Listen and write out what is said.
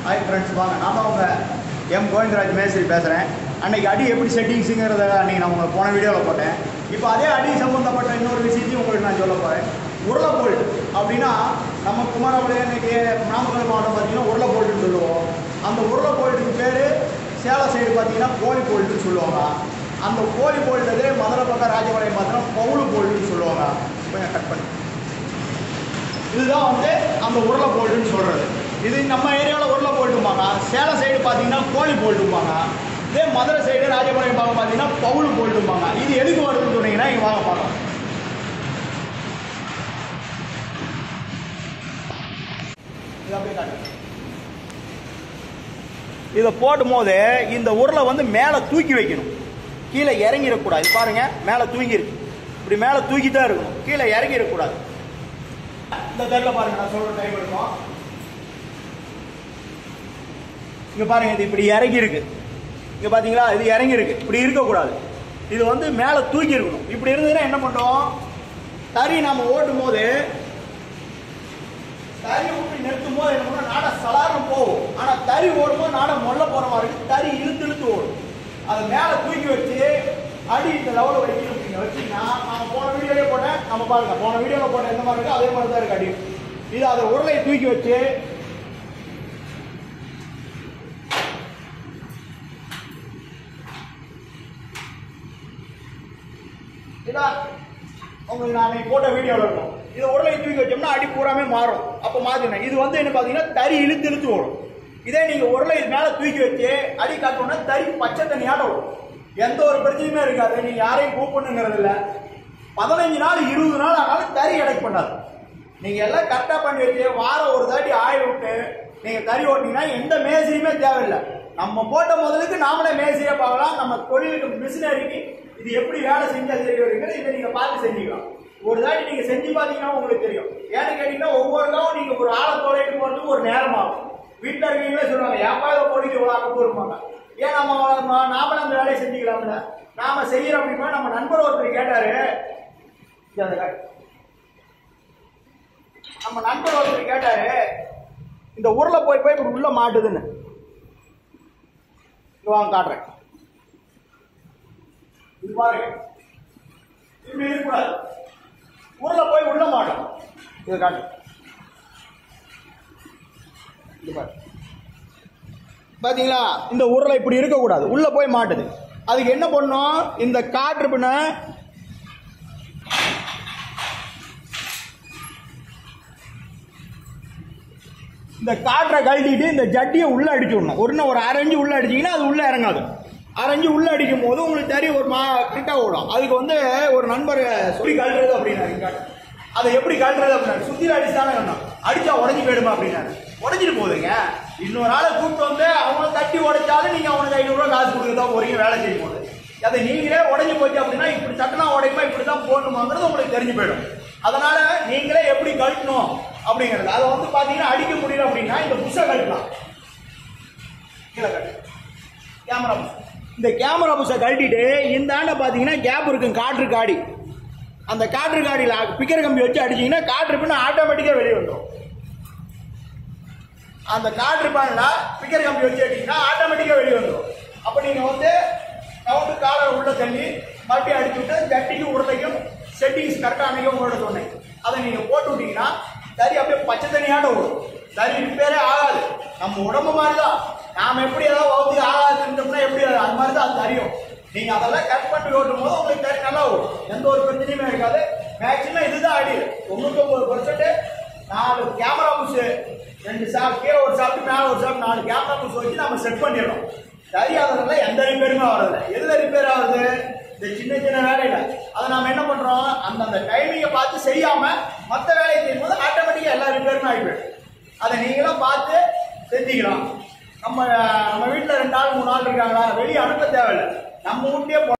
Hi friends வாங்க நான் தான் உங்கள் எம் கோவிந்தராஜ் மேஸ்திரி பேசுகிறேன் அன்னைக்கு அடி எப்படி செட்டிங்ஸுங்கிறத அன்றைக்கி நான் உங்களை போன வீடியோவில் போட்டேன் இப்போ அதே அடி சம்மந்தப்பட்ட இன்னொரு விஷயத்தையும் உங்களுக்கு நான் சொல்ல போகிறேன் உருளை போல்ட் அப்படின்னா நம்ம குமாரபாளையம் இன்னைக்கு நாமக்கல் மாவட்டம் பார்த்தீங்கன்னா உருளை போல்ட்டுன்னு சொல்லுவோம் அந்த உருளை போல்ட்டுக்கு பேர் சேலம் சைடு பார்த்தீங்கன்னா கோழி போல்ட்டுன்னு சொல்லுவாங்க அந்த கோழி போல்ட்டதே மதுரை பக்கம் ராஜபாளையம் பார்த்தீங்கன்னா பவுளு போல்ட்டுன்னு சொல்லுவாங்க கொஞ்சம் கட் பண்ணி இதுதான் வந்து அந்த உருளை போல்ட்டுன்னு சொல்கிறது இது நம்ம ஏரியாவில் உருளை போல்ட்டும்பாங்க சேலம் சைடு பார்த்தீங்கன்னா கோழி போல்ட்டும்பாங்க இதே மதுரை சைடு ராஜபாளையம் பக்கம் பார்த்தீங்கன்னா பவுல் போல்ட்டும்பாங்க இது எதுக்கு வருதுன்னு சொன்னீங்கன்னா இங்கே வாங்க பார்க்கலாம் இது அப்படியே காட்டுங்க. இதை போடும் போது இந்த உருளை வந்து மேலே தூக்கி வைக்கணும் கீழே இறங்கிடக்கூடாது பாருங்க மேலே தூங்கி இருக்கு இப்படி மேலே தூக்கி தான் இருக்கணும் கீழே இறங்கிடக்கூடாது இந்த தட்டில் பாருங்க நான் சொல்ற டைம் இருக்கும் இங்க பாருங்க இது இப்படி இறங்கி இருக்கு இங்க பாத்தீங்களா இது இறங்கி இருக்கு இப்படி இருக்கக்கூடாது இது வந்து மேலே தூக்கி இருக்கணும் இப்படி இருந்ததுன்னா என்ன பண்ணுறோம் தறி நாம ஓட்டும் போது தறி விட்டு நிறுத்தும் போது என்ன பண்ணும் நாடை சலார்னு போகும் ஆனா தறி ஓடும்போது நாடை மொல்ல போற மாதிரி இருக்கு தறி இழுத்து இழுத்து ஓடும் அது மேல தூக்கி வச்சு அடி இந்த லெவலில் வைக்கணும் நீங்க வச்சீங்கன்னா நான் போன வீடியோலே போட்டேன் நம்ம பாருங்க போன வீடியோவில் போட்ட எந்த மாதிரி இருக்கோ அதே மாதிரி தான் இருக்கு அடி இது அதை உருளையை தூக்கி வச்சு இதான் உங்களுக்கு நான் அன்னைக்கு போட்ட வீடியோவில் இருக்கும் இது உருளையை தூக்கி வச்சோம்னா அடி பூராமே மாறும் அப்போ மாற்றினேன் இது வந்து என்ன பார்த்தீங்கன்னா தறி இழுத்து இழுத்து ஓடும் இதே நீங்கள் உருளை மேலே தூக்கி வச்சு அடி காட்டணும்னா தறி பச்சை தண்ணியாட ஓடும் எந்த ஒரு பிரச்சனையுமே இருக்காது நீங்கள் யாரையும் கூப்பிடணுங்கிறது இல்லை பதினஞ்சு நாள் இருபது நாள் ஆனாலும் தறி எடைக்கு பண்ணாது நீங்கள் எல்லாம் கரெக்டாக பண்ணி வச்சு வாரம் ஒரு தாட்டி ஆயில் விட்டு நீங்கள் தறி ஓட்டினீங்கன்னா எந்த மேசையுமே தேவையில்லை நம்ம போட்ட முதலுக்கு நாமளே மேசையை பார்க்கலாம் நம்ம தொழிலுக்கு மிஷினரிக்கு இது எப்படி வேலை செஞ்சா தெரியுங்கிறது இதை நீங்கள் பார்த்து செஞ்சுக்கலாம் ஒரு தாட்டி நீங்கள் செஞ்சு பார்த்தீங்கன்னா உங்களுக்கு தெரியும் ஏன்னு கேட்டீங்கன்னா ஒவ்வொரு நாளும் நீங்கள் ஒரு ஆளை தொலைட்டு போகிறதுக்கு ஒரு நேரம் ஆகும் வீட்டில் இருக்கீங்களே சொல்லுவாங்க ஏப்பா இதை போட்டுட்டு இவ்வளோ அங்கே போயிருப்பாங்க ஏன் நம்ம நம்ம- நாமளும் அந்த வேலையை செஞ்சுக்கலாம்ல நாம செய்யறோம் அப்படின்னா நம்ம நண்பர் ஒருத்தர் கேட்டாரு இங்க அதை காட்டு. நம்ம நண்பர் ஒருத்தர் கேட்டாரு இந்த ஊர்ல போய் போய் இப்படி உள்ள மாட்டுதுன்னு இங்க வாங்க காட்டுறேன் இது பாருங்க இப்படி இருக்கக்கூடாது ஊர்ல போய் உள்ள மாட்டோம் இதை காட்டு இது பாரு பாத்தீங்களா இந்த உருளை இப்படி இருக்கக்கூடாது உள்ள போய் மாட்டுது அதுக்கு என்ன பண்ணும் இந்த காற்று பின்ன இந்த காற்றை கழட்டிட்டு இந்த ஜட்டியை உள்ள அடிச்சு விடணும் ஒரு இன்னும் ஒரு அரைஞ்சு உள்ள அடிச்சீங்கன்னா அது உள்ள இறங்காது அரைஞ்சு உள்ள அடிக்கும் போது உங்களுக்கு தெரிய ஒரு மா கிட்ட ஓடும் அதுக்கு வந்து ஒரு நண்பர் சொல்லி கழட்டுறது அப்படின்னாரு இங்க. அதை எப்படி கழட்டுறது அப்படின்னாரு சுத்தில அடிச்சுதானே வேணும் அடிச்சா உடஞ்சி போயிடுமா அப்படின்னாரு உடஞ்சிட்டு போகுதுங்க இன்னொரு ஆளை கூப்பிட்டு வந்து அவங்கள தட்டி உடைச்சாலும் நீங்க அவனுக்கு ஐநூறுரூவா காசு கொடுக்க தான் போறீங்க வேலை செய்யும் போது அதை நீங்களே உடஞ்சி போச்சு அப்படின்னா இப்படி தட்டினா உடைக்குமா இப்படி தான் போடணுமாங்கிறது உங்களுக்கு தெரிஞ்சு போயிடும் அதனால நீங்களே எப்படி கழட்டணும் அப்படிங்கிறது அதை வந்து பாத்தீங்கன்னா அடிக்க முடியல அப்படின்னா இந்த புஷை கழட்டலாம் கீழே கட்டு கேமரா புஷ் இந்த கேமரா புஷை கழட்டிட்டு இந்த ஆண்டை பார்த்தீங்கன்னா கேப் இருக்கும் காற்று காடி அந்த காற்று காடியில் பிக்கர் கம்பி வச்சு அடிச்சீங்கன்னா காற்று பின்ன ஆட்டோமேட்டிக்காக வெளியே வந்துடும் அந்த காற்று பேனில் பிக்கர் கம்பி வச்சு அடிச்சீங்கன்னா ஆட்டோமேட்டிக்காக வெளியே வந்துடும் அப்போ நீங்கள் வந்து கவுண்டு காலை உள்ள தள்ளி மறுபடியும் அடிச்சு விட்டு ஜட்டிக்கும் உருளைக்கும் செட்டிங்ஸ் கரெக்டாக அன்னைக்கு உங்களோட சொன்னேன் அதை நீங்கள் போட்டு விட்டீங்கன்னா தறி அப்படியே பச்சை தண்ணியாட்ட ஓடும் தறி ரிப்பேரே ஆகாது நம்ம உடம்பு மாதிரி தான் நாம எப்படி ஏதாவது வகுத்து ஆகாதுன்றோம்னா எப்படி அது அது மாதிரி தான் அது தெரியும் நீங்க அதெல்லாம் கட் பண்ணி ஓட்டும் போது உங்களுக்கு தறி நல்லா ஓடும் எந்த ஒரு பிரச்சனையுமே இருக்காது மேக்சிமம் இதுதான் அடி தொண்ணூத்தொம்பது பர்சன்ட் நாலு கேமரா புஷ் ரெண்டு சாப் கீழே ஒரு சாப்பிட்டு மேலே ஒரு சாப்பிட்டு நாலு கேமரா புஷ் வச்சு நம்ம செட் பண்ணிடுறோம் சரி அதனால எந்த ரிப்பேருமே வர்றது எதுல ரிப்பேர் ஆகுது இந்த சின்ன சின்ன வேலையில அதை நாம என்ன பண்றோம் அந்தந்த டைமிங்கை பார்த்து செய்யாம மற்ற வேலையை செய்யும் போது ஆட்டோமேட்டிக்கா எல்லா ரிப்பேருமே ஆகிடும் அதை நீங்களும் பார்த்து செஞ்சுக்கலாம் நம்ம நம்ம வீட்டில் ரெண்டு ஆள் மூணு ஆள் இருக்காங்களா வெளியே அனுப்ப தேவையில்லை நம்ம வீட்லயே